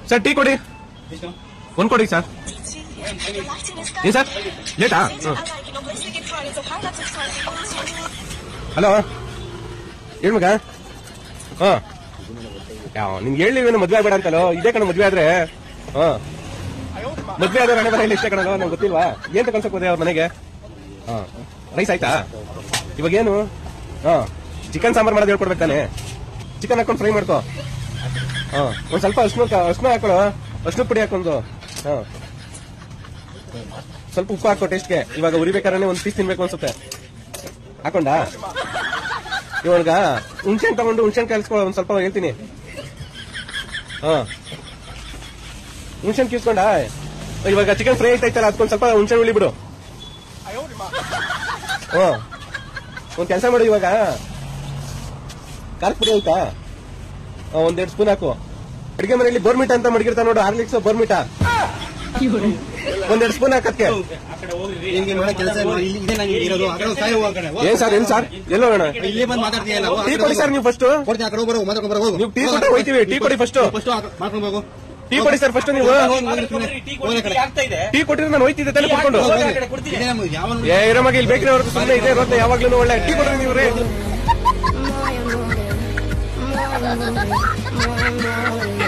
Sir tea ಕೊಡಿ ಒಂದ್ ಕೊಡಿ ಸರ್ ಏನ್ ಸರ್ ಲೇಟಾ ಹಲೋ ಹೇಳ್ ಮಗ ಹಾ ಯಾವ ನಿನ್ಗೆ ಹೇಳಿವೇನು ಮದ್ವೆ ಆಗ್ಬೇಡ ಅಂತಲೋ ಇದೇ ಕಣ ಮದ್ವೆ ಆದ್ರೆ ಹಾ ಮದ್ವೆ ಆದ್ರೆ ಹಣೆ ಬರ ಇಷ್ಟ ಕಣೋ ನಂಗೆ ಗೊತ್ತಿಲ್ವಾ ಏನ್ ತಗೊಂಡ್ಸಕ್ ಹೋದೆ ಅವ್ರ ಮನೆಗೆ ಹಾ ರೈಸ್ ಆಯ್ತಾ ಇವಾಗ ಏನು ಹಾ ಚಿಕನ್ ಸಾಂಬಾರ್ ಮಾಡೋದು ಹೇಳ್ಕೊಡ್ಬೇಕು ತಾನೆ ಚಿಕನ್ ಹಾಕೊಂಡು ಫ್ರೈ ಮಾಡ್ಕೋ ಹಾ ಒಂದ್ ಸ್ವಲ್ಪ ಅರ್ಶಿನ ಅರ್ಶಿನ ಹಾಕೊಳ್ಳೋ ಅರ್ಶಿನ ಪುಡಿ ಹಾಕೊಂಡು ಹಾ ಸ್ವಲ್ಪ ಉಪ್ಪು ಹಾಕೋ ಟೇಸ್ಟ್ಗೆ ಇವಾಗ ಉರಿಬೇಕಾದ್ರೆ ಒಂದ್ ಪೀಸ್ ತಿನ್ಬೇಕು ಅನ್ಸುತ್ತೆ ಹಾಕೊಂಡ ಇವಾಗ ಹುಣ್ಸೆನ್ ತಗೊಂಡು ಹುಣ್ಸೆನ್ ಕಲ್ಸ್ಕೊ ಒಂದ್ ಸ್ವಲ್ಪ ಹೇಳ್ತೀನಿ ಹಾ ಹುಣ್ಸೆನ್ ಕಿಸ್ಕೊಂಡ ಇವಾಗ ಚಿಕನ್ ಫ್ರೈ ಐತೈತಲ್ಲ ಅದಕ್ಕೊಂದ್ ಸ್ವಲ್ಪ ಹುಣ್ಸೆನ್ ಉಳಿ ಬಿಡು ಹಾ ಒಂದ್ ಕೆಲಸ ಮಾಡು ಇವಾಗ ಖಾರ ಪುಡಿ ಆಯ್ತಾ ಆ, ಒಂದೆರಡು ಸ್ಪೂನ್ ಹಾಕು ಅಡಿಗೆ ಮನೆಯಲ್ಲಿ ಬೋರ್ಮಿಟ ಅಂತ ಮಡಗಿರ್ತಾ ನೋಡು ಹಾರ್ಲಿಕ್ಸ್ ಬೋರ್ಮಿಟ ಒಂದೆರಡು ಸ್ಪೂನ್ ಹಾಕತ್ಕೆ ಹಿಂಗೆ ಮಾಡೋ ಕೆಲಸ ಇಲ್ಲಿ ಇದೆ ನನಗೆ ಇರೋದು ಆ ಕಡೆ ಹೋಗಿ ಸಾಯೋ ಆ ಕಡೆ ಹೋಗು. ಏನ್ ಸರ್ ಏನ್ ಸರ್ ಎಲ್ಲೋ ಅಣ್ಣ ಇಲ್ಲೇ ಬಂದು ಮಾತಾಡ್ತೀಯಲ್ಲ ಹೋಗು, ಆ ಟೀ ಕಡೆ ಕೊಡಿ ಹೋಗು. ಸರ್ ನೀವು ಫಸ್ಟ್ ಕೊಡ್ತೀನಿ ಆ ಕಡೆ ಹೋಗ್ಬರೋ ಮಾತಾಡ್ಕೊಂಡು ಬರೋ ಹೋಗು ನೀವು ಟೀ ಕೊಟ್ಟು ಹೋಯ್ತೀವಿ ಟೀ ಕೊಡಿ ಫಸ್ಟ್ ಫಸ್ಟ್ ಮಾಡ್ಕೊಂಡು ಹೋಗು ಟೀ ಕೊಡಿ ಸರ್ ಫಸ್ಟ್ ನೀವು ಹೋಗು, ಹೋಗು, ಹೋಗು, ಹೋಗು ಆ ಕಡೆ. ಟೀ ಕೊಟ್ಟಿದ್ರೆ ನಾನು ಹೋಯ್ತಿದ್ದೆ ತಾನೆ ಕುತ್ಕೊಂಡು ಹೋಗು, ಹೋಗು. ಇದೇ ನಮ್ಗೆ ಯಾವ ಏ ಇರೋ ಮಗ ಇಲ್ಲಿ ಬೇಕ್ರಿ ಅವ್ರದ್ದು ಸುಮ್ಮನೆ ಇದೆ ಇರೋದು ಯಾವಾಗ್ಲೂ ಒಳ್ಳೆ ಟೀ ಕೊಡ್ರಿ ನೀವು ರೀ More and more, more and more, more and more.